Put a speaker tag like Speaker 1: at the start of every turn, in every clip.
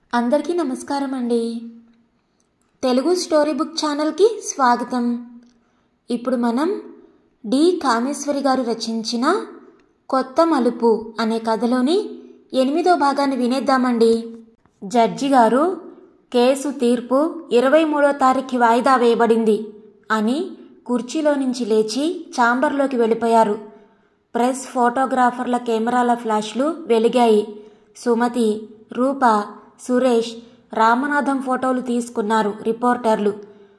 Speaker 1: అందరికీ నమస్కారం అండి తెలుగు స్టోరీ బుక్ ఛానల్కి స్వాగతం ఇప్పుడు మనం డి కామేశ్వరి గారు రచించిన కొత్త మలుపు అనే కథలోని ఎనిమిదో భాగాన్ని వినేద్దామండి జడ్జి గారు కేసు తీర్పు ఇరవై మూడో తారీఖు వాయిదా వేయబడింది అని కుర్చీలో నుంచి లేచి ఛాంబర్లోకి వెళ్ళిపోయారు ప్రెస్ ఫోటోగ్రాఫర్ల కెమెరాల ఫ్లాష్లు వెలిగాయి సుమతి రూప సురేష్ రామనాథం ఫోటోలు తీసుకున్నారు రిపోర్టర్లు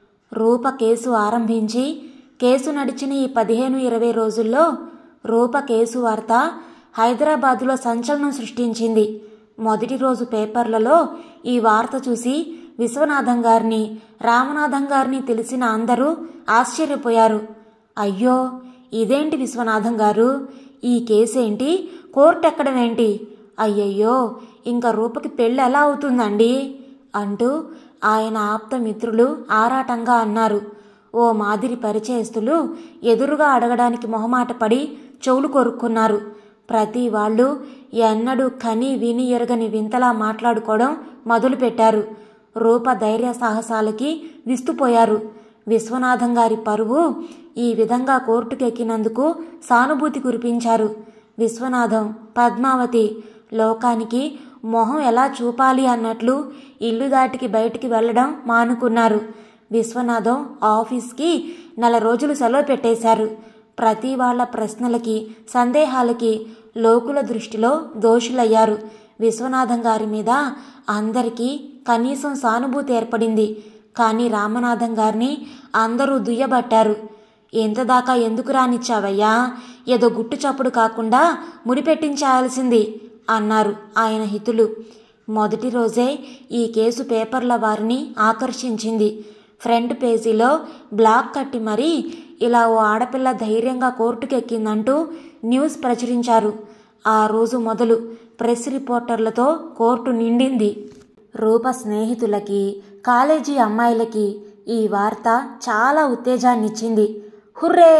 Speaker 1: రూప కేసు ఆరంభించి కేసు నడిచిన ఈ పదిహేను ఇరవై రోజుల్లో రూప కేసు వార్త హైదరాబాదులో సంచలనం సృష్టించింది మొదటి రోజు పేపర్లలో ఈ వార్త చూసి విశ్వనాథం గారిని రామనాథం గారిని తెలిసిన అందరూ ఆశ్చర్యపోయారు అయ్యో ఇదేంటి విశ్వనాథం గారు ఈ కేసేంటి కోర్టు ఎక్కడమేంటి అయ్యయ్యో ఇంకా రూపకి పెళ్ళి ఎలా అవుతుందండి అంటూ ఆయన ఆప్త మిత్రులు ఆరాటంగా అన్నారు ఓ మాదిరి పరిచయస్తులు ఎదురుగా అడగడానికి మొహమాటపడి చెవులు కొరుక్కున్నారు ప్రతి వాళ్ళు ఎన్నడూ కని విని ఎరగని వింతలా మాట్లాడుకోవడం మొదలుపెట్టారు రూప ధైర్య సాహసాలకి విస్తుపోయారు విశ్వనాథం గారి పరువు ఈ విధంగా కోర్టుకెక్కినందుకు సానుభూతి కురిపించారు విశ్వనాథం పద్మావతి లోకానికి మొహం ఎలా చూపాలి అన్నట్లు ఇల్లు దాటికి బయటికి వెళ్ళడం మానుకున్నారు విశ్వనాథం ఆఫీస్కి నెల రోజులు సెలవు పెట్టేశారు ప్రతి వాళ్ళ ప్రశ్నలకి సందేహాలకి లోకుల దృష్టిలో దోషులయ్యారు విశ్వనాథం గారి మీద అందరికీ కనీసం సానుభూతి ఏర్పడింది కానీ రామనాథం గారిని అందరూ దుయ్యబట్టారు ఎంతదాకా ఎందుకు రానిచ్చావయ్యా ఏదో గుట్టు చప్పుడు కాకుండా ముడిపెట్టించాల్సింది అన్నారు ఆయన హితులు మొదటి రోజే ఈ కేసు పేపర్ల వారిని ఆకర్షించింది ఫ్రంట్ పేజీలో బ్లాక్ కట్టి మరీ ఇలా ఓ ఆడపిల్ల ధైర్యంగా కోర్టుకెక్కిందంటూ న్యూస్ ప్రచురించారు ఆ రోజు మొదలు ప్రెస్ రిపోర్టర్లతో కోర్టు నిండింది రూప స్నేహితులకి కాలేజీ అమ్మాయిలకి ఈ వార్త చాలా ఉత్తేజాన్నిచ్చింది hurray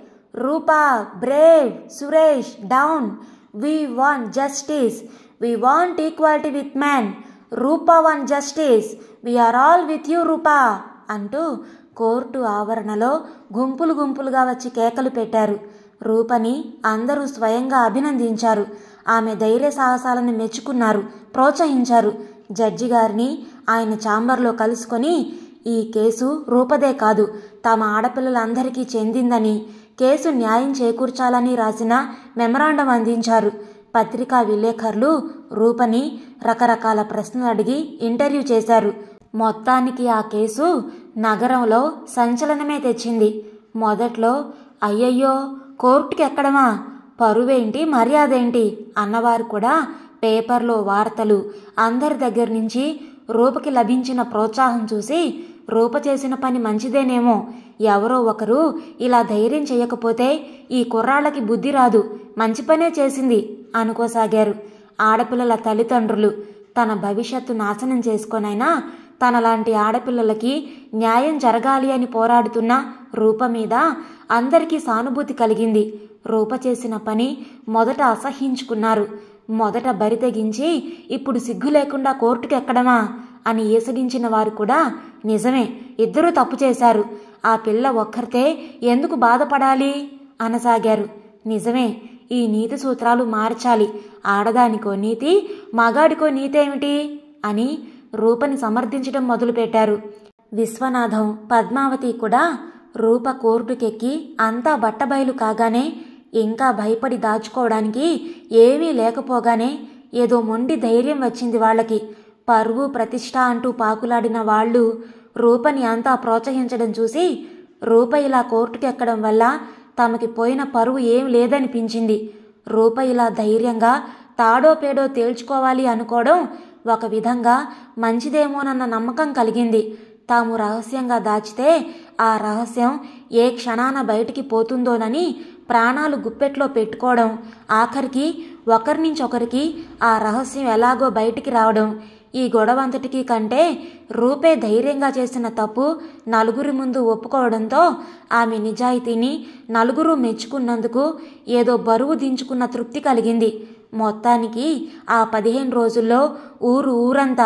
Speaker 1: Rupa brave Suresh down we want justice we want equality with man Rupa won justice we are all with you Rupa అంటూ కోర్టు ఆవరణలో గుంపులు గుంపులుగా వచ్చి కేకలు పెట్టారు రూపని అందరూ స్వయంగా అభినందించారు ఆమె ధైర్య సాహసాలను మెచ్చుకున్నారు ప్రోత్సహించారు జడ్జి గారిని ఆయన ఛాంబర్లో కలుసుకొని ఈ కేసు రూపదే కాదు తమ ఆడపిల్లలందరికీ చెందిందని కేసు న్యాయం చేకూర్చాలని రాసిన మెమరాండం అందించారు పత్రికా విలేకరులు రూపని రకరకాల ప్రశ్నలు అడిగి ఇంటర్వ్యూ చేశారు మొత్తానికి ఆ కేసు నగరంలో సంచలనమే తెచ్చింది మొదట్లో అయ్యయ్యో కోర్టుకి ఎక్కడమా పరువేంటి మర్యాదేంటి అన్నవారు కూడా పేపర్లో వార్తలు అందరి దగ్గర నుంచి రూపకి లభించిన ప్రోత్సాహం చూసి రూప చేసిన పని మంచిదేనేమో ఎవరో ఒకరు ఇలా ధైర్యం చేయకపోతే ఈ కుర్రాళ్ళకి బుద్ధి రాదు మంచి పనే చేసింది అనుకోసాగారు ఆడపిల్లల తల్లిదండ్రులు తన భవిష్యత్తు నాశనం చేసుకొనైనా తనలాంటి ఆడపిల్లలకి న్యాయం జరగాలి అని పోరాడుతున్న రూప మీద అందరికీ సానుభూతి కలిగింది రూప చేసిన పని మొదట అసహించుకున్నారు మొదట బరి తెగించి ఇప్పుడు సిగ్గు లేకుండా కోర్టుకు ఎక్కడమా అని ఈసడించిన వారు కూడా నిజమే ఇద్దరూ తప్పు చేశారు ఆ పిల్ల ఒక్కరితే ఎందుకు బాధపడాలి అనసాగారు నిజమే ఈ నీతి సూత్రాలు మార్చాలి ఆడదానికో నీతి మగాడికో నీతేమిటి అని రూపని సమర్థించడం మొదలుపెట్టారు విశ్వనాథం పద్మావతి కూడా రూప కోర్టుకెక్కి అంతా బట్టబయలు కాగానే ఇంకా భయపడి దాచుకోవడానికి ఏమీ లేకపోగానే ఏదో మొండి ధైర్యం వచ్చింది వాళ్ళకి పరువు ప్రతిష్ట అంటూ పాకులాడిన వాళ్ళు రూపని అంతా ప్రోత్సహించడం చూసి రూప ఇలా కోర్టుకెక్కడం వల్ల తమకి పోయిన పరువు ఏం లేదనిపించింది రూప ఇలా ధైర్యంగా తాడో పేడో తేల్చుకోవాలి అనుకోవడం ఒక విధంగా మంచిదేమోనన్న నమ్మకం కలిగింది తాము రహస్యంగా దాచితే ఆ రహస్యం ఏ క్షణాన బయటికి పోతుందోనని ప్రాణాలు గుప్పెట్లో పెట్టుకోవడం ఆఖరికి ఒకరి నుంచి ఒకరికి ఆ రహస్యం ఎలాగో బయటికి రావడం ఈ గొడవంతటికి కంటే రూపే ధైర్యంగా చేసిన తప్పు నలుగురి ముందు ఒప్పుకోవడంతో ఆమె నిజాయితీని నలుగురు మెచ్చుకున్నందుకు ఏదో బరువు దించుకున్న తృప్తి కలిగింది మొత్తానికి ఆ పదిహేను రోజుల్లో ఊరు ఊరంతా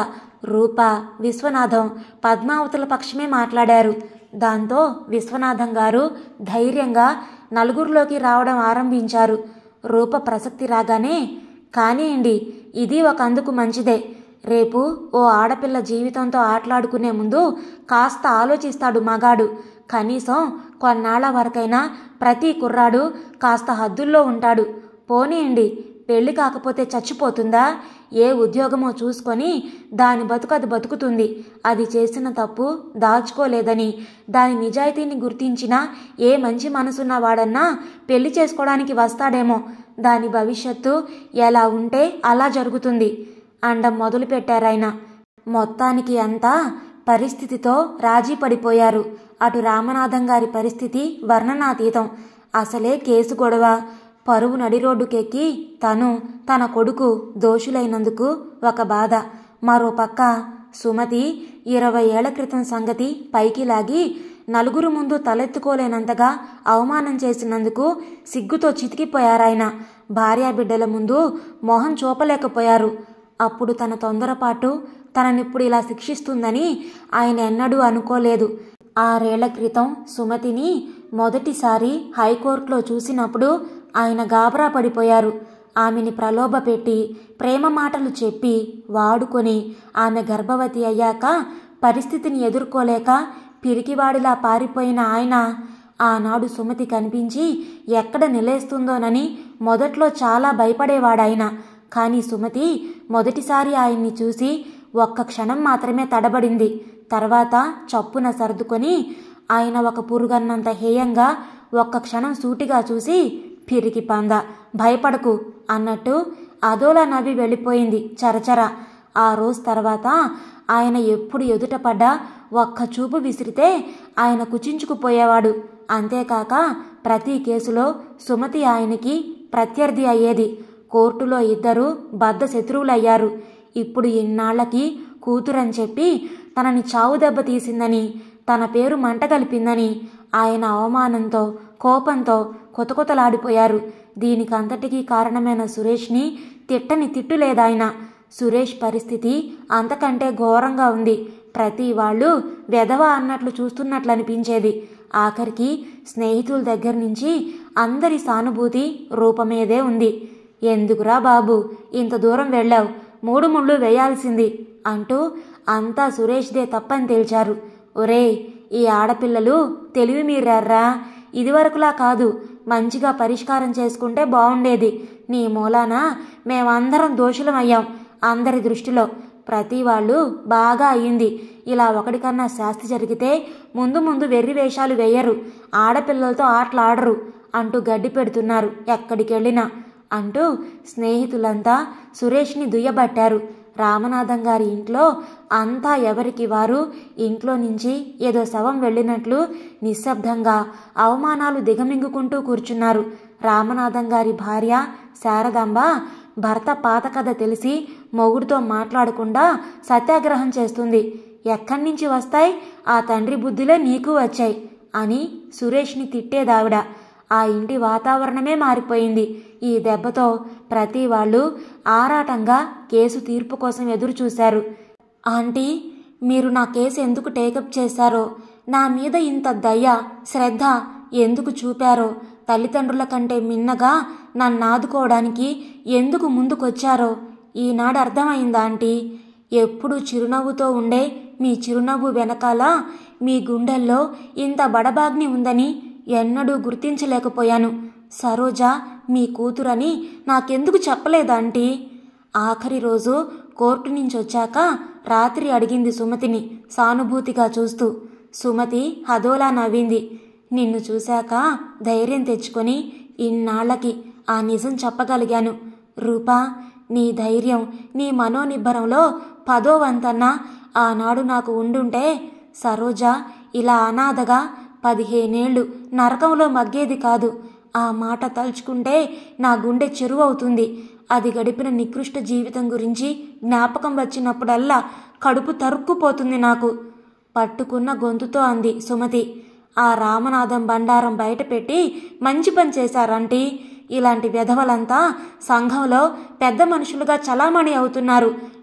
Speaker 1: రూప విశ్వనాథం పద్మావతుల పక్షమే మాట్లాడారు దాంతో విశ్వనాథం గారు ధైర్యంగా నలుగురిలోకి రావడం ఆరంభించారు రూప ప్రసక్తి రాగానే కానియండి ఇది ఒక అందుకు మంచిదే రేపు ఓ ఆడపిల్ల జీవితంతో ఆటలాడుకునే ముందు కాస్త ఆలోచిస్తాడు మగాడు కనీసం కొన్నాళ్ల వరకైనా ప్రతి కుర్రాడు కాస్త హద్దుల్లో ఉంటాడు పోనీయండి పెళ్లి కాకపోతే చచ్చిపోతుందా ఏ ఉద్యోగమో చూసుకొని దాని బతుకు అది బతుకుతుంది అది చేసిన తప్పు దాచుకోలేదని దాని నిజాయితీని గుర్తించిన ఏ మంచి మనసున్న వాడన్నా పెళ్లి చేసుకోవడానికి వస్తాడేమో దాని భవిష్యత్తు ఎలా ఉంటే అలా జరుగుతుంది అండం మొదలుపెట్టారాయన మొత్తానికి అంతా పరిస్థితితో రాజీ పడిపోయారు అటు రామనాథం గారి పరిస్థితి వర్ణనాతీతం అసలే కేసు గొడవ పరువు నడి రోడ్డుకెక్కి తను తన కొడుకు దోషులైనందుకు ఒక బాధ మరో పక్క సుమతి ఇరవై ఏళ్ల క్రితం సంగతి పైకి లాగి నలుగురు ముందు తలెత్తుకోలేనంతగా అవమానం చేసినందుకు సిగ్గుతో చితికిపోయారాయన భార్యాబిడ్డల ముందు మొహం చూపలేకపోయారు అప్పుడు తన తొందరపాటు తననిప్పుడు ఇలా శిక్షిస్తుందని ఆయన ఎన్నడూ అనుకోలేదు ఆరేళ్ల క్రితం సుమతిని మొదటిసారి హైకోర్టులో చూసినప్పుడు ఆయన గాబరా పడిపోయారు ఆమెని ప్రలోభపెట్టి ప్రేమ మాటలు చెప్పి వాడుకొని ఆమె గర్భవతి అయ్యాక పరిస్థితిని ఎదుర్కోలేక పిరికివాడిలా పారిపోయిన ఆయన ఆనాడు సుమతి కనిపించి ఎక్కడ నిలేస్తుందోనని మొదట్లో చాలా భయపడేవాడాయన కానీ సుమతి మొదటిసారి ఆయన్ని చూసి ఒక్క క్షణం మాత్రమే తడబడింది తర్వాత చప్పున సర్దుకొని ఆయన ఒక పురుగన్నంత హేయంగా ఒక్క క్షణం సూటిగా చూసి పిరికి పంద భయపడకు అన్నట్టు అదోలా నవ్వి వెళ్ళిపోయింది చరచర ఆ రోజు తర్వాత ఆయన ఎప్పుడు ఎదుట పడ్డా ఒక్క చూపు విసిరితే ఆయన కుచించుకుపోయేవాడు అంతేకాక ప్రతి కేసులో సుమతి ఆయనకి ప్రత్యర్థి అయ్యేది కోర్టులో ఇద్దరు బద్ద శత్రువులయ్యారు ఇప్పుడు ఇన్నాళ్లకి కూతురని చెప్పి తనని చావు దెబ్బ తీసిందని తన పేరు మంట కలిపిందని ఆయన అవమానంతో కోపంతో కొతకొతలాడిపోయారు దీనికంతటికీ కారణమైన సురేష్ని తిట్టని తిట్టులేదాయన సురేష్ పరిస్థితి అంతకంటే ఘోరంగా ఉంది ప్రతి వాళ్ళు వెధవ అన్నట్లు చూస్తున్నట్లు అనిపించేది ఆఖరికి స్నేహితుల దగ్గర నుంచి అందరి సానుభూతి రూపమేదే ఉంది ఎందుకురా బాబు ఇంత దూరం వెళ్ళావు మూడు ముళ్ళు వేయాల్సింది అంటూ అంతా సురేష్దే తప్పని తేల్చారు ఒరే ఈ ఆడపిల్లలు తెలివి మీరారా ఇదివరకులా కాదు మంచిగా పరిష్కారం చేసుకుంటే బాగుండేది నీ మూలాన మేమందరం దోషులమయ్యాం అందరి దృష్టిలో ప్రతి వాళ్ళు బాగా అయ్యింది ఇలా ఒకటికన్నా శాస్తి జరిగితే ముందు ముందు వెర్రి వేషాలు వేయరు ఆడపిల్లలతో ఆటలాడరు అంటూ గడ్డి పెడుతున్నారు ఎక్కడికెళ్ళినా అంటూ స్నేహితులంతా సురేష్ని దుయ్యబట్టారు రామనాథం గారి ఇంట్లో అంతా ఎవరికి వారు ఇంట్లో నుంచి ఏదో శవం వెళ్ళినట్లు నిశ్శబ్దంగా అవమానాలు దిగమింగుకుంటూ కూర్చున్నారు రామనాథం గారి భార్య శారదాంబ భర్త పాత కథ తెలిసి మొగుడితో మాట్లాడకుండా సత్యాగ్రహం చేస్తుంది ఎక్కడి నుంచి వస్తాయి ఆ తండ్రి బుద్ధులే నీకు వచ్చాయి అని సురేష్ని తిట్టేదావిడ ఆ ఇంటి వాతావరణమే మారిపోయింది ఈ దెబ్బతో ప్రతి వాళ్ళు ఆరాటంగా కేసు తీర్పు కోసం ఎదురు చూశారు ఆంటీ మీరు నా కేసు ఎందుకు టేకప్ చేశారో నా మీద ఇంత దయ శ్రద్ధ ఎందుకు చూపారో తల్లిదండ్రుల కంటే మిన్నగా నన్ను ఆదుకోవడానికి ఎందుకు ముందుకొచ్చారో ఈనాడు అర్థమైందా ఆంటీ ఎప్పుడు చిరునవ్వుతో ఉండే మీ చిరునవ్వు వెనకాల మీ గుండెల్లో ఇంత బడబాగ్ని ఉందని ఎన్నడూ గుర్తించలేకపోయాను సరోజ మీ కూతురని నాకెందుకు చెప్పలేదాంటీ ఆఖరి రోజు కోర్టు నుంచి వచ్చాక రాత్రి అడిగింది సుమతిని సానుభూతిగా చూస్తూ సుమతి హదోలా నవ్వింది నిన్ను చూశాక ధైర్యం తెచ్చుకొని ఇన్నాళ్లకి ఆ నిజం చెప్పగలిగాను రూపా నీ ధైర్యం నీ మనోనిబ్బరంలో పదో వంతన్నా ఆనాడు నాకు ఉండుంటే సరోజ ఇలా అనాథగా పదిహేనేళ్లు నరకంలో మగ్గేది కాదు ఆ మాట తలుచుకుంటే నా గుండె చెరువవుతుంది అది గడిపిన నికృష్ట జీవితం గురించి జ్ఞాపకం వచ్చినప్పుడల్లా కడుపు తరుక్కుపోతుంది నాకు పట్టుకున్న గొంతుతో అంది సుమతి ఆ రామనాథం బండారం బయటపెట్టి మంచి పని చేశారంటీ ఇలాంటి వెధవలంతా సంఘంలో పెద్ద మనుషులుగా చలామణి అవుతున్నారు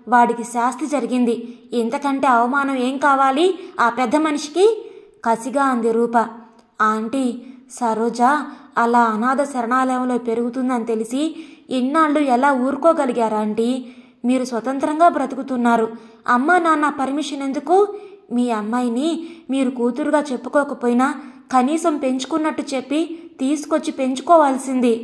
Speaker 1: వాడికి శాస్తి జరిగింది ఇంతకంటే అవమానం ఏం కావాలి ఆ పెద్ద మనిషికి కసిగా అంది రూప ఆంటీ సరోజ అలా అనాథ శరణాలయంలో పెరుగుతుందని తెలిసి ఇన్నాళ్ళు ఎలా ఊరుకోగలిగారా ఆంటీ మీరు స్వతంత్రంగా బ్రతుకుతున్నారు అమ్మా నాన్న పర్మిషన్ ఎందుకు మీ అమ్మాయిని మీరు కూతురుగా చెప్పుకోకపోయినా కనీసం పెంచుకున్నట్టు చెప్పి తీసుకొచ్చి పెంచుకోవాల్సింది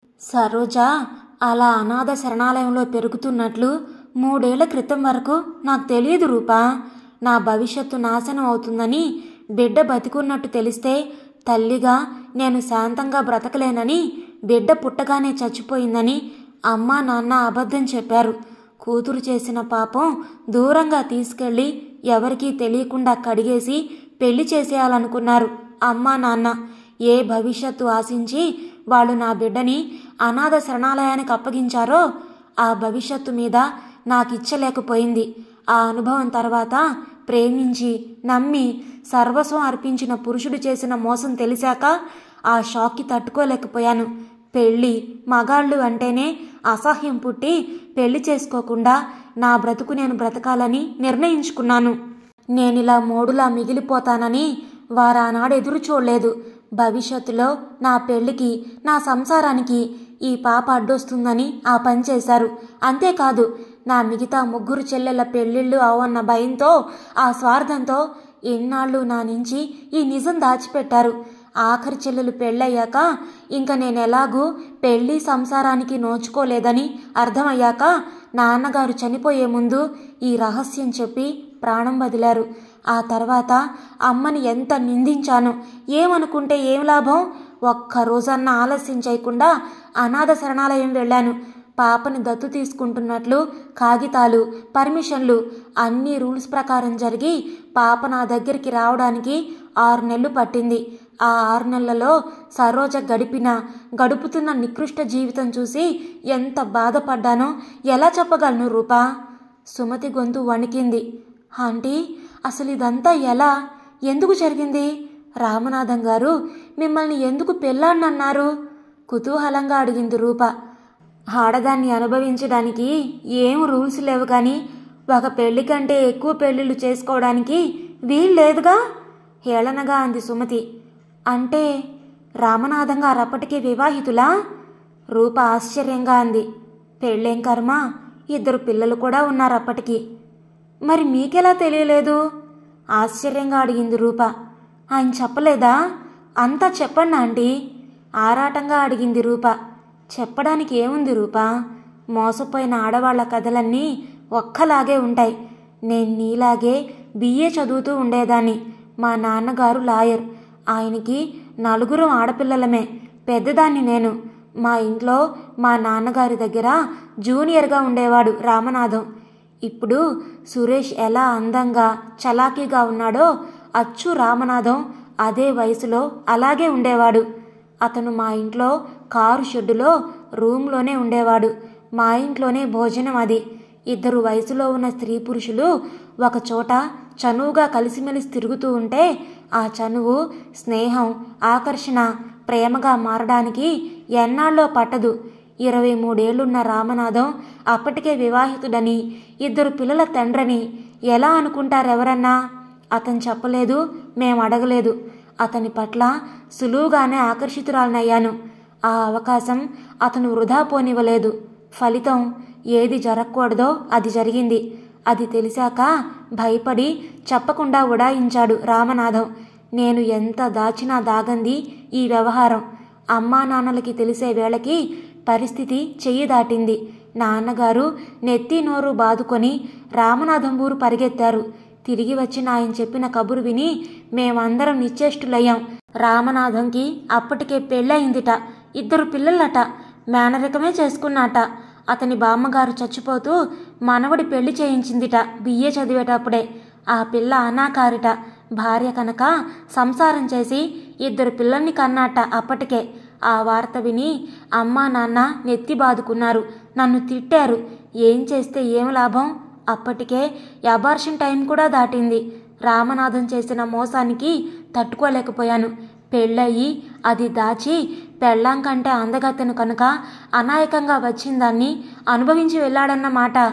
Speaker 1: సరోజ అలా అనాథ శరణాలయంలో పెరుగుతున్నట్లు మూడేళ్ల క్రితం వరకు నాకు తెలియదు రూపా నా భవిష్యత్తు నాశనం అవుతుందని బిడ్డ బతికున్నట్టు తెలిస్తే తల్లిగా నేను శాంతంగా బ్రతకలేనని బిడ్డ పుట్టగానే చచ్చిపోయిందని అమ్మా నాన్న అబద్ధం చెప్పారు కూతురు చేసిన పాపం దూరంగా తీసుకెళ్ళి ఎవరికీ తెలియకుండా కడిగేసి పెళ్లి చేసేయాలనుకున్నారు అమ్మా నాన్న ఏ భవిష్యత్తు ఆశించి వాళ్ళు నా బిడ్డని అనాథ శరణాలయానికి అప్పగించారో ఆ భవిష్యత్తు మీద నాకిచ్చలేకపోయింది ఆ అనుభవం తర్వాత ప్రేమించి నమ్మి సర్వస్వం అర్పించిన పురుషుడు చేసిన మోసం తెలిసాక ఆ షాక్కి తట్టుకోలేకపోయాను పెళ్ళి మగాళ్ళు అంటేనే అసహ్యం పుట్టి పెళ్లి చేసుకోకుండా నా బ్రతుకు నేను బ్రతకాలని నిర్ణయించుకున్నాను నేనిలా మోడులా మిగిలిపోతానని వారానాడు ఎదురు చూడలేదు భవిష్యత్తులో నా పెళ్లికి నా సంసారానికి ఈ పాప అడ్డొస్తుందని ఆ పని చేశారు అంతేకాదు నా మిగతా ముగ్గురు చెల్లెళ్ళ పెళ్ళిళ్ళు అవన్న భయంతో ఆ స్వార్థంతో ఇన్నాళ్ళు నా నుంచి ఈ నిజం దాచిపెట్టారు ఆఖరి చెల్లెలు పెళ్ళయ్యాక ఇంక నేను ఎలాగూ పెళ్లి సంసారానికి నోచుకోలేదని అర్థమయ్యాక నాన్నగారు చనిపోయే ముందు ఈ రహస్యం చెప్పి ప్రాణం వదిలారు ఆ తర్వాత అమ్మని ఎంత నిందించాను ఏమనుకుంటే ఏం లాభం ఒక్క రోజన్నా ఆలస్యం చేయకుండా అనాథ శరణాలయం వెళ్ళాను పాపని దత్తు తీసుకుంటున్నట్లు కాగితాలు పర్మిషన్లు అన్ని రూల్స్ ప్రకారం జరిగి పాప నా దగ్గరికి రావడానికి ఆరు నెలలు పట్టింది ఆ ఆరు నెలలలో సరోజ గడిపిన గడుపుతున్న నికృష్ట జీవితం చూసి ఎంత బాధపడ్డానో ఎలా చెప్పగలను రూపా సుమతి గొంతు వణికింది ఆంటీ అసలు ఇదంతా ఎలా ఎందుకు జరిగింది రామనాథం గారు మిమ్మల్ని ఎందుకు పెళ్ళాన్నన్నారు కుతూహలంగా అడిగింది రూప ఆడదాన్ని అనుభవించడానికి ఏం రూల్స్ లేవు కానీ ఒక పెళ్లి కంటే ఎక్కువ పెళ్లిళ్ళు చేసుకోవడానికి వీలు లేదుగా హేళనగా అంది సుమతి అంటే రామనాథం గారు అప్పటికే వివాహితులా రూప ఆశ్చర్యంగా అంది పెళ్ళేం కర్మ ఇద్దరు పిల్లలు కూడా ఉన్నారు అప్పటికి మరి మీకెలా తెలియలేదు ఆశ్చర్యంగా అడిగింది రూప ఆయన చెప్పలేదా అంతా చెప్పండి ఆంటీ ఆరాటంగా అడిగింది రూప చెప్పడానికి ఏముంది రూప మోసపోయిన ఆడవాళ్ల కథలన్నీ ఒక్కలాగే ఉంటాయి నేను నీలాగే బిఏ చదువుతూ ఉండేదాన్ని మా నాన్నగారు లాయర్ ఆయనకి నలుగురు ఆడపిల్లలమే పెద్దదాన్ని నేను మా ఇంట్లో మా నాన్నగారి దగ్గర జూనియర్గా ఉండేవాడు రామనాథం ఇప్పుడు సురేష్ ఎలా అందంగా చలాకీగా ఉన్నాడో అచ్చు రామనాథం అదే వయసులో అలాగే ఉండేవాడు అతను మా ఇంట్లో కారు షెడ్డులో రూమ్లోనే ఉండేవాడు మా ఇంట్లోనే భోజనం అది ఇద్దరు వయసులో ఉన్న స్త్రీ పురుషులు ఒక చోట చనువుగా కలిసిమెలిసి తిరుగుతూ ఉంటే ఆ చనువు స్నేహం ఆకర్షణ ప్రేమగా మారడానికి ఎన్నాళ్ళో పట్టదు ఇరవై మూడేళ్లున్న రామనాథం అప్పటికే వివాహితుడని ఇద్దరు పిల్లల తండ్రని ఎలా అనుకుంటారెవరన్నా అతను చెప్పలేదు మేం అడగలేదు అతని పట్ల సులువుగానే ఆకర్షితురాలనయ్యాను ఆ అవకాశం అతను వృధా పోనివ్వలేదు ఫలితం ఏది జరగకూడదో అది జరిగింది అది తెలిసాక భయపడి చెప్పకుండా ఉడాయించాడు రామనాథం నేను ఎంత దాచినా దాగంది ఈ వ్యవహారం అమ్మా నాన్నలకి తెలిసే వేళకి పరిస్థితి చెయ్యి దాటింది నాన్నగారు నెత్తి నోరు బాదుకొని రామనాథం ఊరు పరిగెత్తారు తిరిగి వచ్చిన ఆయన చెప్పిన కబురు విని మేమందరం నిశ్చేష్టులయ్యాం రామనాథంకి అప్పటికే పెళ్ళయిందిట ఇద్దరు పిల్లలట మేనరికమే చేసుకున్నాట అతని బామ్మగారు చచ్చిపోతూ మనవడి పెళ్లి చేయించిందిట బిఏ చదివేటప్పుడే ఆ పిల్ల అనాకారిట భార్య కనుక సంసారం చేసి ఇద్దరు పిల్లల్ని కన్నాట అప్పటికే ఆ వార్త విని అమ్మా నాన్న నెత్తి బాదుకున్నారు నన్ను తిట్టారు ఏం చేస్తే ఏం లాభం అప్పటికే అబార్షన్ టైం కూడా దాటింది రామనాథం చేసిన మోసానికి తట్టుకోలేకపోయాను పెళ్ళయి అది దాచి పెళ్ళాం కంటే అందగత్తెను కనుక అనాయకంగా వచ్చిందాన్ని అనుభవించి వెళ్ళాడన్నమాట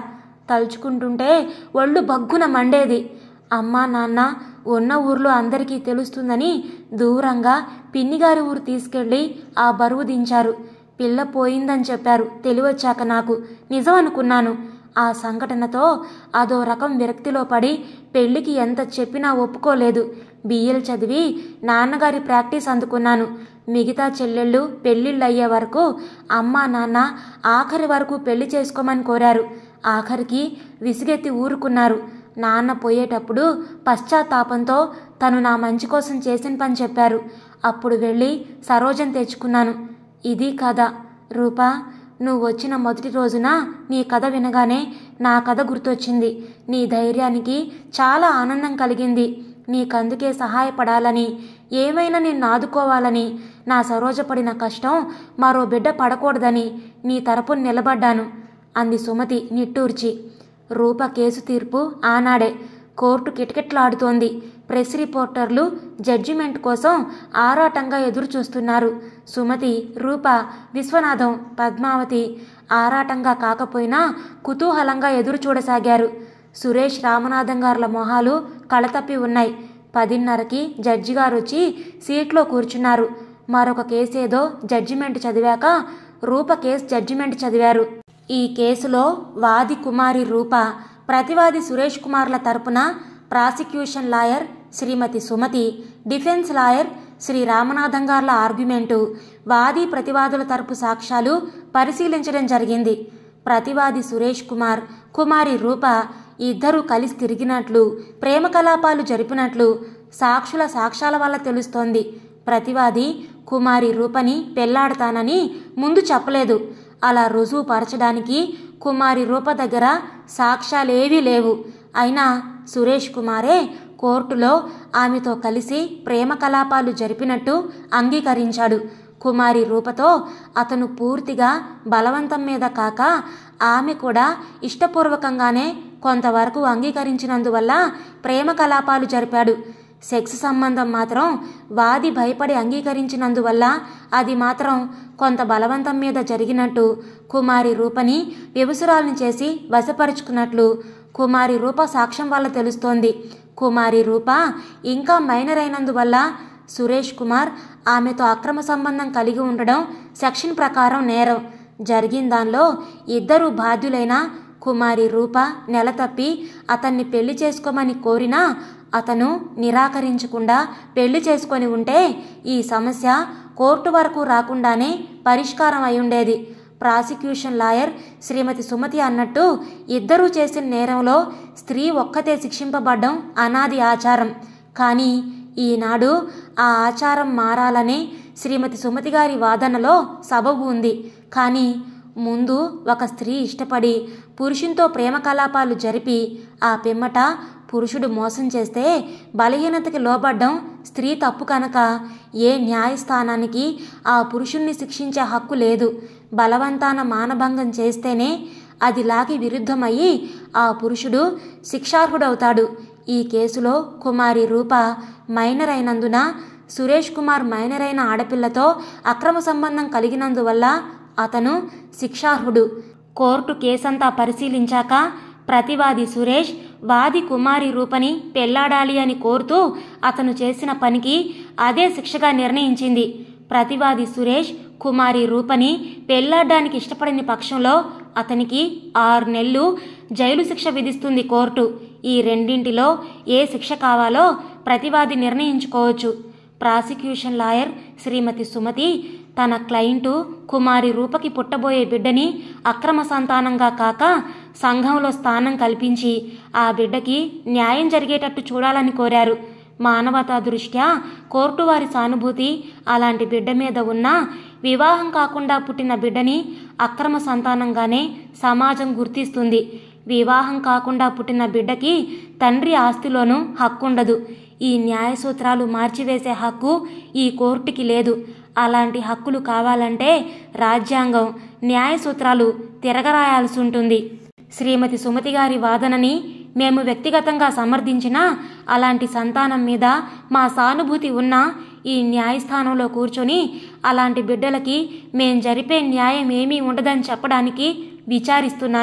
Speaker 1: తలుచుకుంటుంటే ఒళ్ళు బగ్గున మండేది అమ్మా నాన్న ఉన్న ఊర్లో అందరికీ తెలుస్తుందని దూరంగా పిన్నిగారి ఊరు తీసుకెళ్ళి ఆ బరువు దించారు పిల్ల పోయిందని చెప్పారు తెలివచ్చాక నాకు నిజం అనుకున్నాను ఆ సంఘటనతో అదో రకం విరక్తిలో పడి పెళ్లికి ఎంత చెప్పినా ఒప్పుకోలేదు బిఎల్ చదివి నాన్నగారి ప్రాక్టీస్ అందుకున్నాను మిగతా చెల్లెళ్ళు పెళ్ళిళ్ళు అయ్యే వరకు అమ్మ నాన్న ఆఖరి వరకు పెళ్లి చేసుకోమని కోరారు ఆఖరికి విసిగెత్తి ఊరుకున్నారు నాన్న పోయేటప్పుడు పశ్చాత్తాపంతో తను నా మంచి కోసం చేసిన పని చెప్పారు అప్పుడు వెళ్ళి సరోజం తెచ్చుకున్నాను ఇది కథ రూపా నువ్వు వచ్చిన మొదటి రోజున నీ కథ వినగానే నా కథ గుర్తొచ్చింది నీ ధైర్యానికి చాలా ఆనందం కలిగింది నీకందుకే సహాయపడాలని ఏమైనా నిన్ను ఆదుకోవాలని నా సరోజ పడిన కష్టం మరో బిడ్డ పడకూడదని నీ తరపున నిలబడ్డాను అంది సుమతి నిట్టూర్చి రూప కేసు తీర్పు ఆనాడే కోర్టు కిటకిటలాడుతోంది ప్రెస్ రిపోర్టర్లు జడ్జిమెంట్ కోసం ఆరాటంగా ఎదురు చూస్తున్నారు సుమతి రూప విశ్వనాథం పద్మావతి ఆరాటంగా కాకపోయినా కుతూహలంగా ఎదురు చూడసాగారు సురేష్ రామనాథం గారుల మొహాలు కళతప్పి ఉన్నాయి పదిన్నరకి జడ్జి గారు వచ్చి సీట్లో కూర్చున్నారు మరొక కేసేదో జడ్జిమెంట్ చదివాక రూప కేసు జడ్జిమెంట్ చదివారు ఈ కేసులో వాది కుమారి రూప ప్రతివాది సురేష్ కుమార్ల తరపున prosecution lawyer Srimathi Sumathi defence lawyer Sri Ramanatham గార్ల ఆర్గ్యుమెంటు వాది ప్రతివాదుల తరపు సాక్ష్యాలు పరిశీలించడం జరిగింది ప్రతివాది సురేష్ కుమార్ కుమారి రూప ఇద్దరూ కలిసి తిరిగినట్లు ప్రేమ కలాపాలు జరిపినట్లు సాక్షుల సాక్ష్యాల వల్ల తెలుస్తోంది ప్రతివాది కుమారి రూపని పెళ్లాడతానని ముందు చెప్పలేదు అలా రుజువు పరచడానికి కుమారి రూప దగ్గర సాక్ష్యాలేవీ లేవు అయినా సురేష్ కుమారే కోర్టులో ఆమెతో కలిసి ప్రేమ కలాపాలు జరిపినట్టు అంగీకరించాడు కుమారి రూపతో అతను పూర్తిగా బలవంతం మీద కాక ఆమె కూడా ఇష్టపూర్వకంగానే కొంతవరకు అంగీకరించినందువల్ల ప్రేమ కలాపాలు జరిపాడు సెక్స్ సంబంధం మాత్రం వాది భయపడి అంగీకరించినందువల్ల అది మాత్రం కొంత బలవంతం మీద జరిగినట్టు కుమారి రూపని వ్యవసురాల్ని చేసి వశపరుచుకున్నట్లు కుమారి రూప సాక్ష్యం వల్ల తెలుస్తోంది కుమారి రూప ఇంకా మైనర్ అయినందువల్ల సురేష్ కుమార్ ఆమెతో అక్రమ సంబంధం కలిగి ఉండడం సెక్షన్ ప్రకారం నేరం జరిగిన దానిలో ఇద్దరు బాధ్యులైన కుమారి రూప నెల తప్పి అతన్ని పెళ్లి చేసుకోమని కోరినా అతను నిరాకరించకుండా పెళ్లి చేసుకొని ఉంటే ఈ సమస్య కోర్టు వరకు రాకుండానే పరిష్కారం అయి ఉండేది ప్రాసిక్యూషన్ లాయర్ శ్రీమతి సుమతి అన్నట్టు ఇద్దరూ చేసిన నేరంలో స్త్రీ ఒక్కతే శిక్షింపబడ్డం అనాది ఆచారం కానీ ఈనాడు ఆ ఆచారం మారాలనే శ్రీమతి సుమతి గారి వాదనలో సబబు ఉంది కానీ ముందు ఒక స్త్రీ ఇష్టపడి పురుషునితో ప్రేమ కలాపాలు జరిపి ఆ పిమ్మట పురుషుడు మోసం చేస్తే బలహీనతకి లోబడ్డం స్త్రీ తప్పు కనుక ఏ న్యాయస్థానానికి ఆ పురుషుణ్ణి శిక్షించే హక్కు లేదు బలవంతాన మానభంగం చేస్తేనే అది లాగి విరుద్ధమయ్యి ఆ పురుషుడు శిక్షార్హుడవుతాడు ఈ కేసులో కుమారి రూప మైనర్ అయినందున సురేష్ కుమార్ మైనర్ అయిన ఆడపిల్లతో అక్రమ సంబంధం కలిగినందువల్ల అతను శిక్షార్హుడు కోర్టు కేసంతా పరిశీలించాక ప్రతివాది సురేష్ వాది కుమారి రూపని పెళ్లాడాలి అని కోరుతూ అతను చేసిన పనికి అదే శిక్షగా నిర్ణయించింది ప్రతివాది సురేష్ కుమారి రూపని పెళ్లాడడానికి ఇష్టపడని పక్షంలో అతనికి ఆరు నెలలు జైలు శిక్ష విధిస్తుంది కోర్టు ఈ రెండింటిలో ఏ శిక్ష కావాలో ప్రతివాది నిర్ణయించుకోవచ్చు ప్రాసిక్యూషన్ లాయర్ శ్రీమతి సుమతి తన క్లయింటు కుమారి రూపకి పుట్టబోయే బిడ్డని అక్రమ సంతానంగా కాక సంఘంలో స్థానం కల్పించి ఆ బిడ్డకి న్యాయం జరిగేటట్టు చూడాలని కోరారు మానవతా దృష్ట్యా కోర్టు వారి సానుభూతి అలాంటి బిడ్డ మీద ఉన్న వివాహం కాకుండా పుట్టిన బిడ్డని అక్రమ సంతానంగానే సమాజం గుర్తిస్తుంది వివాహం కాకుండా పుట్టిన బిడ్డకి తండ్రి ఆస్తిలోనూ హక్కుండదు ఈ న్యాయ సూత్రాలు మార్చివేసే హక్కు ఈ కోర్టుకి లేదు అలాంటి హక్కులు కావాలంటే రాజ్యాంగం న్యాయ సూత్రాలు తిరగరాయాల్సి ఉంటుంది శ్రీమతి సుమతి గారి వాదనని మేము వ్యక్తిగతంగా సమర్థించినా అలాంటి సంతానం మీద మా సానుభూతి ఉన్నా ఈ న్యాయస్థానంలో కూర్చొని అలాంటి బిడ్డలకి మేం జరిపే న్యాయం ఏమీ ఉండదని చెప్పడానికి విచారిస్తున్నాను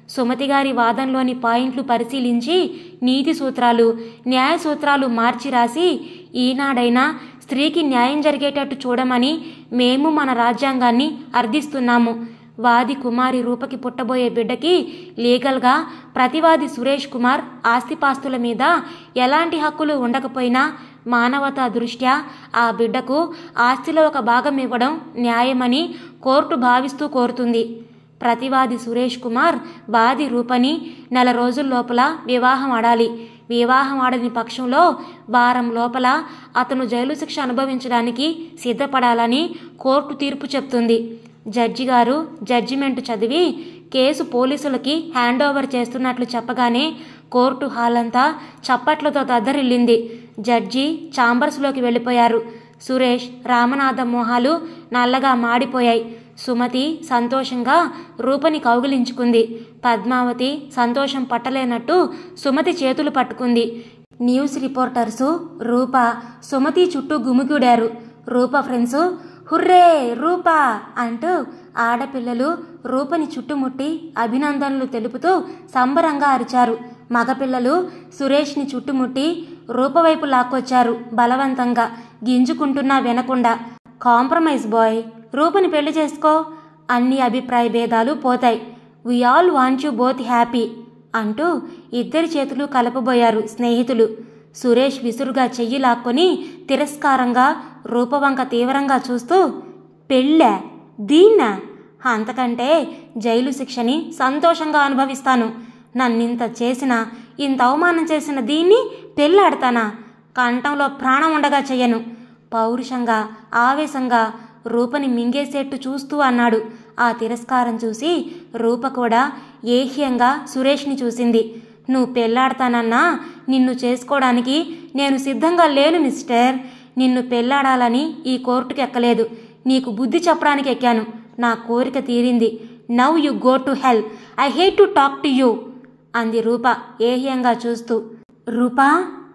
Speaker 1: సుమతి గారి వాదంలోని పాయింట్లు పరిశీలించి నీతి సూత్రాలు న్యాయ సూత్రాలు మార్చి రాసి ఈనాడైనా స్త్రీకి న్యాయం జరిగేటట్టు చూడమని మేము మన రాజ్యాంగాన్ని అర్థిస్తున్నాము వాది కుమారి రూపకి పుట్టబోయే బిడ్డకి లీగల్గా ప్రతివాది సురేష్ కుమార్ ఆస్తిపాస్తుల మీద ఎలాంటి హక్కులు ఉండకపోయినా మానవతా దృష్ట్యా ఆ బిడ్డకు ఆస్తిలో ఒక భాగం ఇవ్వడం న్యాయమని కోర్టు భావిస్తూ కోరుతుంది ప్రతివాది సురేష్ కుమార్ వాది రూపని నెల రోజుల లోపల వివాహం ఆడాలి వివాహం ఆడని పక్షంలో వారం లోపల అతను జైలు శిక్ష అనుభవించడానికి సిద్ధపడాలని కోర్టు తీర్పు చెప్తుంది జడ్జి గారు జడ్జిమెంట్ చదివి కేసు పోలీసులకి హ్యాండ్ ఓవర్ చేస్తున్నట్లు చెప్పగానే కోర్టు హాల్ అంతా చప్పట్లతో దద్దరిల్లింది జడ్జి ఛాంబర్స్లోకి వెళ్ళిపోయారు సురేష్ రామనాథం మోహాలు నల్లగా మాడిపోయాయి సుమతి సంతోషంగా రూపని కౌగిలించుకుంది పద్మావతి సంతోషం పట్టలేనట్టు సుమతి చేతులు పట్టుకుంది న్యూస్ రిపోర్టర్సు రూప సుమతి చుట్టూ గుమిగూడారు రూప ఫ్రెండ్స్ హుర్రే రూప అంటూ ఆడపిల్లలు రూపని చుట్టుముట్టి అభినందనలు తెలుపుతూ సంబరంగా అరిచారు మగపిల్లలు సురేష్ని చుట్టుముట్టి రూపవైపు లాక్కొచ్చారు బలవంతంగా గింజుకుంటున్నా వినకుండా కాంప్రమైజ్ బాయ్ రూపని పెళ్లి చేసుకో అన్ని అభిప్రాయ భేదాలు పోతాయి we all want you both happy అంటూ ఇద్దరి చేతులు కలపబోయారు స్నేహితులు సురేష్ విసురుగా చెయ్యి లాక్కొని తిరస్కారంగా రూపవంక తీవ్రంగా చూస్తూ పెళ్ళా దీన్నా అంతకంటే జైలు శిక్షని సంతోషంగా అనుభవిస్తాను నన్నింత చేసిన ఇంత అవమానం చేసిన దీన్ని పెళ్ళాడతానా కంఠంలో ప్రాణం ఉండగా చెయ్యను పౌరుషంగా ఆవేశంగా రూపని మింగేసేట్టు చూస్తూ అన్నాడు ఆ తిరస్కారం చూసి రూప కూడా ఏహ్యంగా సురేష్ని చూసింది నువ్వు పెళ్ళాడతానన్నా నిన్ను చేసుకోవడానికి నేను సిద్ధంగా లేను మిస్టర్ నిన్ను పెళ్ళాడాలని ఈ కోర్టుకి ఎక్కలేదు నీకు బుద్ధి చెప్పడానికి ఎక్కాను నా కోరిక తీరింది now you go to hell I hate to talk to you అంది రూప ఏహ్యంగా చూస్తూ రూపా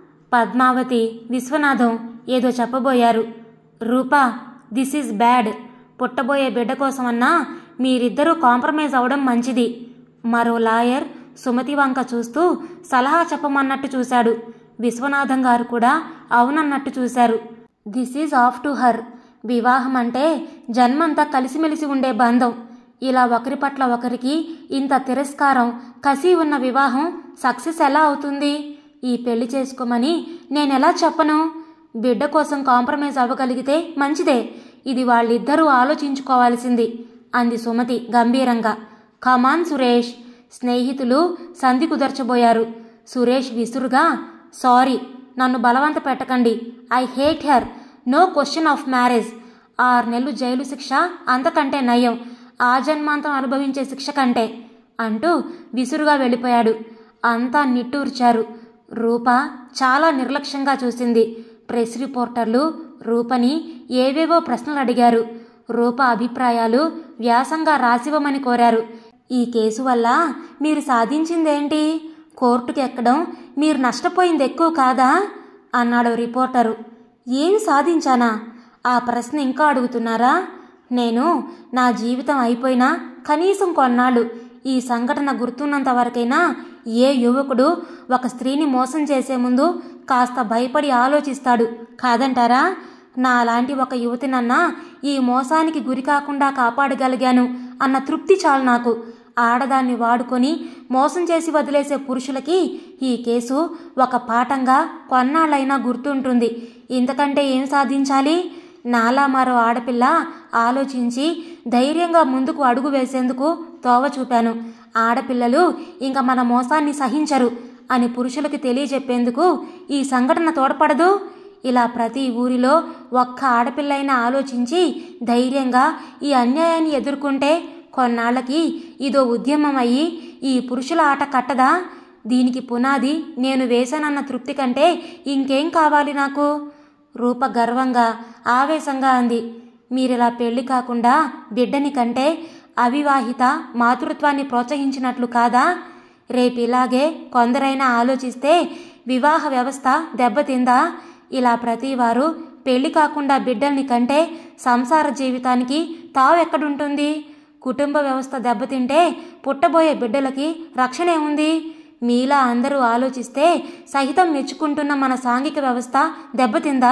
Speaker 1: పద్మావతి విశ్వనాథం ఏదో చెప్పబోయారు రూపా దిస్ ఈజ్ బ్యాడ్ పుట్టబోయే బిడ్డ కోసమన్నా మీరిద్దరూ కాంప్రమైజ్ అవడం మంచిది మరో లాయర్ సుమతి వంక చూస్తూ సలహా చెప్పమన్నట్టు చూశాడు విశ్వనాథం గారు కూడా అవునన్నట్టు చూశారు this is up to her వివాహం అంటే జన్మంతా కలిసిమెలిసి ఉండే బంధం ఇలా ఒకరి పట్ల ఒకరికి ఇంత తిరస్కారం కసి ఉన్న వివాహం సక్సెస్ ఎలా అవుతుంది ఈ పెళ్లి చేసుకోమని నేనెలా చెప్పను బిడ్డ కోసం కాంప్రమైజ్ అవ్వగలిగితే మంచిదే ఇది వాళ్ళిద్దరూ ఆలోచించుకోవాల్సింది అంది సుమతి గంభీరంగా కమాన్ సురేష్ స్నేహితులు సంధి కుదర్చబోయారు సురేష్ విసురుగా సారీ నన్ను బలవంత పెట్టకండి I hate her no question of marriage ఆరు నెలలు జైలు శిక్ష అంతకంటే నయం ఆ జన్మాంతం అనుభవించే శిక్ష కంటే అంటూ విసురుగా వెళ్ళిపోయాడు అంతా నిట్టూర్చారు రూప చాలా నిర్లక్ష్యంగా చూసింది ప్రెస్ రిపోర్టర్లు రూపని ఏవేవో ప్రశ్నలు అడిగారు రూప అభిప్రాయాలు వ్యాసంగా రాసివ్వమని కోరారు ఈ కేసు వల్ల మీరు సాధించిందేంటి కోర్టుకు ఎక్కడం మీరు నష్టపోయింది ఎక్కువ కాదా అన్నాడు రిపోర్టరు ఏం సాధించానా ఆ ప్రశ్న ఇంకా అడుగుతున్నారా నేను నా జీవితం అయిపోయినా కనీసం కొన్నాళ్ళు ఈ సంఘటన గుర్తున్నంత వరకైనా ఏ యువకుడు ఒక స్త్రీని మోసం చేసే ముందు కాస్త భయపడి ఆలోచిస్తాడు కాదంటారా నాలాంటి ఒక యువతినన్నా ఈ మోసానికి గురి కాకుండా కాపాడగలిగాను అన్న తృప్తి చాలు నాకు ఆడదాన్ని వాడుకొని మోసం చేసి వదిలేసే పురుషులకి ఈ కేసు ఒక పాఠంగా కొన్నాళ్ళైనా గుర్తుంటుంది ఇంతకంటే ఏం సాధించాలి నాలా మరో ఆడపిల్ల ఆలోచించి ధైర్యంగా ముందుకు అడుగు వేసేందుకు తోవ చూపాను ఆడపిల్లలు ఇంకా మన మోసాన్ని సహించరు అని పురుషులకి తెలియజెప్పేందుకు ఈ సంఘటన తోడ్పడదు ఇలా ప్రతి ఊరిలో ఒక్క ఆడపిల్లైనా ఆలోచించి ధైర్యంగా ఈ అన్యాయాన్ని ఎదుర్కొంటే కొన్నాళ్ళకి ఇదో ఉద్యమం అయ్యి ఈ పురుషుల ఆట కట్టదా దీనికి పునాది నేను వేశానన్న తృప్తి కంటే ఇంకేం కావాలి నాకు రూప గర్వంగా ఆవేశంగా అంది మీరిలా పెళ్లి కాకుండా బిడ్డని కంటే అవివాహిత మాతృత్వాన్ని ప్రోత్సహించినట్లు కాదా రేపు ఇలాగే కొందరైనా ఆలోచిస్తే వివాహ వ్యవస్థ దెబ్బతిందా ఇలా ప్రతివారు పెళ్లి కాకుండా బిడ్డల్ని కంటే సంసార జీవితానికి తావు ఎక్కడుంటుంది కుటుంబ వ్యవస్థ దెబ్బతింటే పుట్టబోయే బిడ్డలకి రక్షణ ఏముంది మీలా అందరూ ఆలోచిస్తే సహితం మెచ్చుకుంటున్న మన సాంఘిక వ్యవస్థ దెబ్బతిందా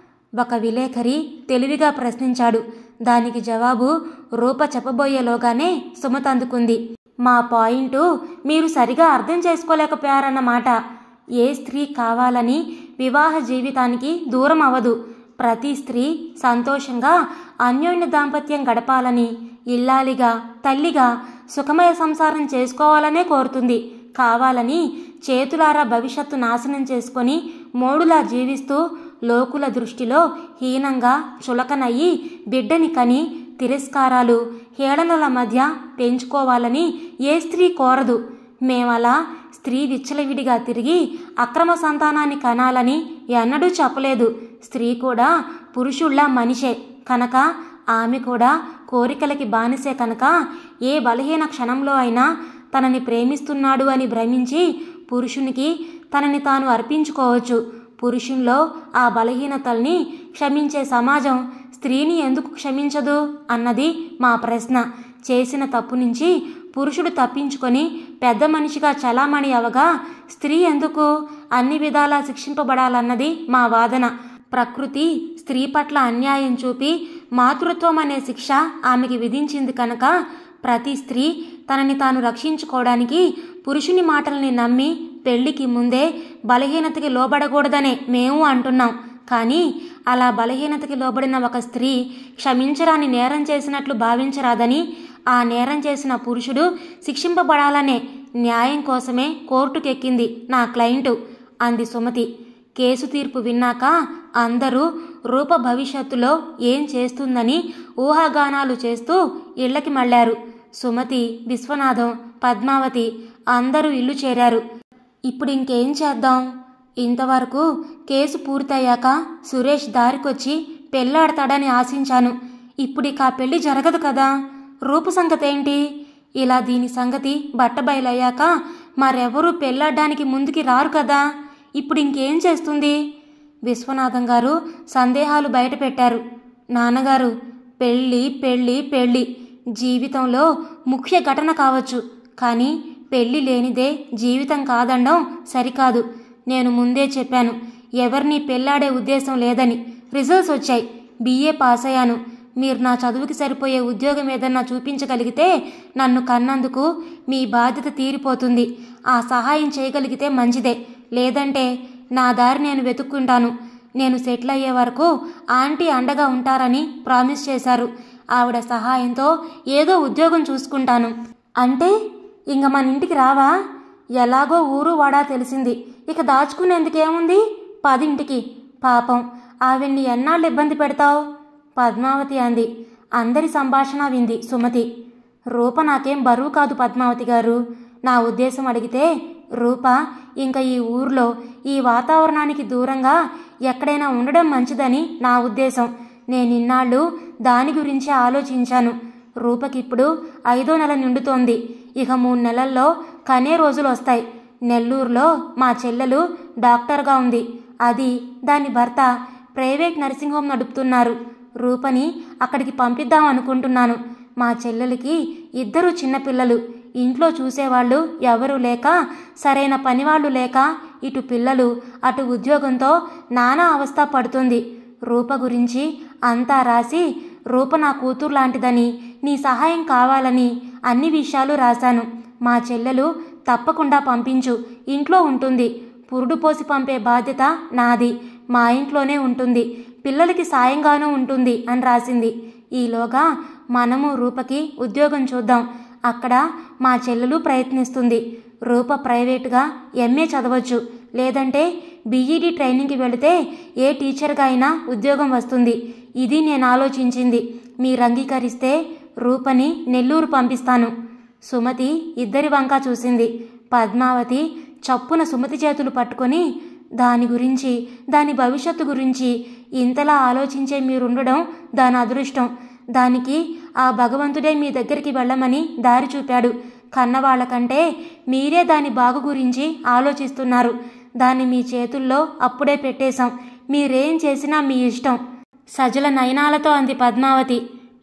Speaker 1: ఒక విలేకరి తెలివిగా ప్రశ్నించాడు దానికి జవాబు రూప చెప్పబోయేలోగానే సుమత అందుకుంది మా పాయింటు మీరు సరిగా అర్థం చేసుకోలేకపోయారన్నమాట ఏ స్త్రీ కావాలని వివాహ జీవితానికి దూరం అవ్వదు ప్రతి స్త్రీ సంతోషంగా అన్యోన్య దాంపత్యం గడపాలని ఇల్లాలిగా తల్లిగా సుఖమయ సంసారం చేసుకోవాలనే కోరుతుంది కావాలని చేతులారా భవిష్యత్తు నాశనం చేసుకొని మోడులా జీవిస్తూ లోకుల దృష్టిలో హీనంగా చులకనయ్యి బిడ్డని కని తిరస్కారాలు హేళనల మధ్య పెంచుకోవాలని ఏ స్త్రీ కోరదు మేమలా స్త్రీ విచ్చలవిడిగా తిరిగి అక్రమ సంతానాన్ని కనాలని ఎన్నడూ చెప్పలేదు స్త్రీ కూడా పురుషుళ్ళ మనిషే కనుక ఆమె కూడా కోరికలకి బానిసే కనుక ఏ బలహీన క్షణంలో అయినా తనని ప్రేమిస్తున్నాడు అని భ్రమించి పురుషునికి తనని తాను అర్పించుకోవచ్చు పురుషుల్లో ఆ బలహీనతల్ని క్షమించే సమాజం స్త్రీని ఎందుకు క్షమించదు అన్నది మా ప్రశ్న చేసిన తప్పు నుంచి పురుషుడు తప్పించుకొని పెద్ద మనిషిగా చలామణి అవగా స్త్రీ ఎందుకు అన్ని విధాలా శిక్షింపబడాలన్నది మా వాదన ప్రకృతి స్త్రీ పట్ల అన్యాయం చూపి మాతృత్వం అనే శిక్ష ఆమెకి విధించింది కనుక ప్రతి స్త్రీ తనని తాను రక్షించుకోవడానికి పురుషుని మాటల్ని నమ్మి పెళ్లికి ముందే బలహీనతకి లోబడకూడదనే మేము అంటున్నాం కానీ అలా బలహీనతకి లోబడిన ఒక స్త్రీ క్షమించరాని నేరం చేసినట్లు భావించరాదని ఆ నేరం చేసిన పురుషుడు శిక్షింపబడాలనే న్యాయం కోసమే కోర్టుకెక్కింది నా క్లయింటు అంది సుమతి కేసు తీర్పు విన్నాక అందరూ రూప భవిష్యత్తులో ఏం చేస్తుందని ఊహాగానాలు చేస్తూ ఇళ్లకి మళ్ళారు సుమతి విశ్వనాథం పద్మావతి అందరూ ఇల్లు చేరారు ఇప్పుడు ఇంకేం చేద్దాం ఇంతవరకు కేసు పూర్తయ్యాక సురేష్ దారికొచ్చి పెళ్ళాడతాడని ఆశించాను ఇప్పుడు ఇక ఆ పెళ్లి జరగదు కదా రూపు సంగతి ఏంటి ఇలా దీని సంగతి బట్టబయలయ్యాక మరెవరూ పెళ్ళాడడానికి ముందుకి రారు కదా ఇప్పుడు ఇంకేం చేస్తుంది విశ్వనాథం గారు సందేహాలు బయటపెట్టారు నాన్నగారు పెళ్ళి పెళ్ళి పెళ్ళి జీవితంలో ముఖ్య ఘటన కావచ్చు కానీ పెళ్ళి లేనిదే జీవితం కాదండం సరికాదు నేను ముందే చెప్పాను ఎవరిని పెళ్ళాడే ఉద్దేశం లేదని రిజల్ట్స్ వచ్చాయి బీఏ పాస్ అయ్యాను మీరు నా చదువుకి సరిపోయే ఉద్యోగం ఏదన్నా చూపించగలిగితే నన్ను కన్నందుకు మీ బాధ్యత తీరిపోతుంది ఆ సహాయం చేయగలిగితే మంచిదే లేదంటే నా దారి నేను వెతుక్కుంటాను నేను సెటిల్ అయ్యే వరకు ఆంటీ అండగా ఉంటారని ప్రామిస్ చేశారు ఆవిడ సహాయంతో ఏదో ఉద్యోగం చూసుకుంటాను అంటే ఇంక మన ఇంటికి రావా ఎలాగో ఊరు వాడా తెలిసింది ఇక దాచుకునేందుకేముంది పదింటికి పాపం ఆవిడ్ని ఎన్నాళ్ళు ఇబ్బంది పెడతావు పద్మావతి అంది అందరి సంభాషణ వింది సుమతి రూప నాకేం బరువు కాదు పద్మావతి గారు నా ఉద్దేశం అడిగితే రూప ఇంకా ఈ ఊర్లో ఈ వాతావరణానికి దూరంగా ఎక్కడైనా ఉండడం మంచిదని నా ఉద్దేశం నేనిన్నాళ్ళు దాని గురించే ఆలోచించాను రూపకిప్పుడు ఐదో నెల నిండుతోంది ఇక మూడు నెలల్లో కనే రోజులు వస్తాయి నెల్లూరులో మా చెల్లెలు డాక్టర్గా ఉంది అది దాని భర్త ప్రైవేట్ నర్సింగ్ హోమ్ నడుపుతున్నారు రూపని అక్కడికి పంపిద్దాం అనుకుంటున్నాను మా చెల్లెలికి ఇద్దరు చిన్నపిల్లలు ఇంట్లో చూసేవాళ్ళు ఎవరూ లేక సరైన పనివాళ్ళు లేక ఇటు పిల్లలు అటు ఉద్యోగంతో నానా అవస్థ పడుతుంది రూప గురించి అంతా రాసి రూప నా కూతురు లాంటిదని నీ సహాయం కావాలని అన్ని విషయాలు రాశాను మా చెల్లెలు తప్పకుండా పంపించు ఇంట్లో ఉంటుంది పురుడు పోసి పంపే బాధ్యత నాది మా ఇంట్లోనే ఉంటుంది పిల్లలకి సాయంగానూ ఉంటుంది అని రాసింది ఈలోగా మనము రూపకి ఉద్యోగం చూద్దాం అక్కడ మా చెల్లెలు ప్రయత్నిస్తుంది రూప ప్రైవేటుగా ఎంఏ చదవచ్చు లేదంటే బీఈడి ట్రైనింగ్కి వెళితే ఏ టీచర్గా అయినా ఉద్యోగం వస్తుంది ఇది నేను ఆలోచించింది మీరు అంగీకరిస్తే రూపని నెల్లూరు పంపిస్తాను సుమతి ఇద్దరి వంక చూసింది పద్మావతి చప్పున సుమతి చేతులు పట్టుకొని దాని గురించి దాని భవిష్యత్తు గురించి ఇంతలా ఆలోచించే మీరుండడం దాని అదృష్టం దానికి ఆ భగవంతుడే మీ దగ్గరికి వెళ్ళమని దారి చూపాడు కన్నవాళ్లకంటే మీరే దాని బాగు గురించి ఆలోచిస్తున్నారు దాన్ని మీ చేతుల్లో అప్పుడే పెట్టేశాం మీరేం చేసినా మీ ఇష్టం సజల నయనాలతో అంది పద్మావతి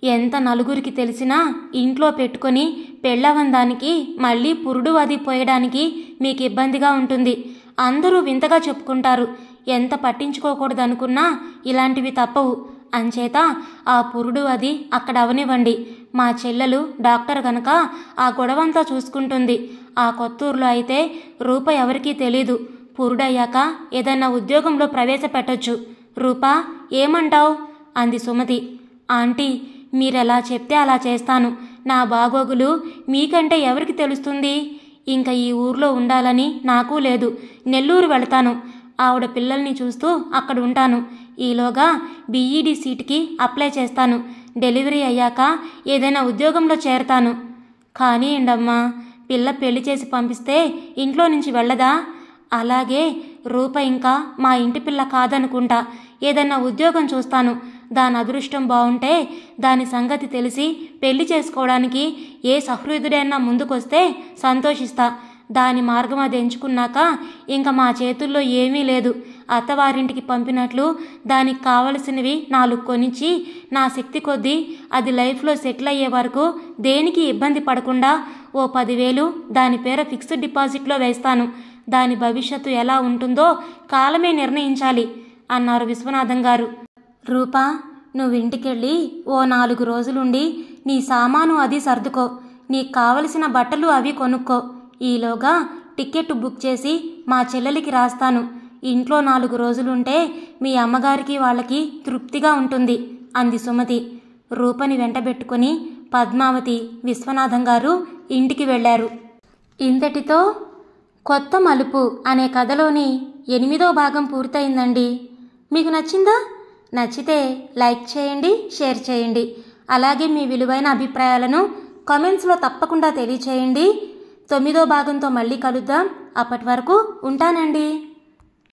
Speaker 1: ఎంత నలుగురికి తెలిసినా ఇంట్లో పెట్టుకొని పెళ్ళవని దానికి మళ్ళీ పురుడు అది పోయడానికి మీకు ఇబ్బందిగా ఉంటుంది అందరూ వింతగా చెప్పుకుంటారు ఎంత పట్టించుకోకూడదు అనుకున్నా ఇలాంటివి తప్పవు అంచేత ఆ పురుడు అది అక్కడ అవనివ్వండి మా చెల్లెలు డాక్టర్ గనక ఆ గొడవంతా చూసుకుంటుంది ఆ కొత్తూరులో అయితే రూప ఎవరికీ తెలీదు పురుడయ్యాక ఏదైనా ఉద్యోగంలో ప్రవేశపెట్టొచ్చు రూపా ఏమంటావ్ అంది సుమతి ఆంటీ మీరెలా చెప్తే అలా చేస్తాను నా బాగోగులు మీకంటే ఎవరికి తెలుస్తుంది ఇంకా ఈ ఊర్లో ఉండాలని నాకు లేదు నెల్లూరు వెళతాను ఆవిడ పిల్లల్ని చూస్తూ అక్కడ ఉంటాను ఈలోగా బీఈడి సీట్కి అప్లై చేస్తాను డెలివరీ అయ్యాక ఏదైనా ఉద్యోగంలో చేరతాను కానీ ఏంటమ్మా పిల్ల పెళ్లి చేసి పంపిస్తే ఇంట్లో నుంచి వెళ్ళదా అలాగే రూప ఇంకా మా ఇంటి పిల్ల కాదనుకుంటా ఏదన్నా ఉద్యోగం చూస్తాను దాని అదృష్టం బాగుంటే దాని సంగతి తెలిసి పెళ్లి చేసుకోవడానికి ఏ సహృదుడైనా ముందుకొస్తే సంతోషిస్తా దాని మార్గం అది ఎంచుకున్నాక ఇంకా మా చేతుల్లో ఏమీ లేదు అత్తవారింటికి పంపినట్లు దానికి కావలసినవి నాలుగు కొనిచ్చి నా శక్తి కొద్దీ అది లైఫ్లో సెటిల్ అయ్యే వరకు దేనికి ఇబ్బంది పడకుండా ఓ పదివేలు దాని పేర ఫిక్స్డ్ డిపాజిట్లో వేస్తాను దాని భవిష్యత్తు ఎలా ఉంటుందో కాలమే నిర్ణయించాలి అన్నారు విశ్వనాథం గారు రూపా నువ్వు ఇంటికెళ్ళి ఓ నాలుగు రోజులుండి నీ సామాను అది సర్దుకో నీకు కావలసిన బట్టలు అవి కొనుక్కో ఈలోగా టికెట్ బుక్ చేసి మా చెల్లెలికి రాస్తాను ఇంట్లో నాలుగు రోజులుంటే మీ అమ్మగారికి వాళ్ళకి తృప్తిగా ఉంటుంది అంది సుమతి రూపని వెంటబెట్టుకుని పద్మావతి విశ్వనాథం గారు ఇంటికి వెళ్ళారు ఇంతటితో కొత్త మలుపు అనే కథలోని ఎనిమిదో భాగం పూర్తయిందండి మీకు నచ్చిందా నచ్చితే లైక్ చేయండి షేర్ చేయండి అలాగే మీ విలువైన అభిప్రాయాలను కామెంట్స్లో తప్పకుండా తెలియచేయండి తొమ్మిదో భాగంతో మళ్ళీ కలుద్దాం అప్పటి వరకు ఉంటానండి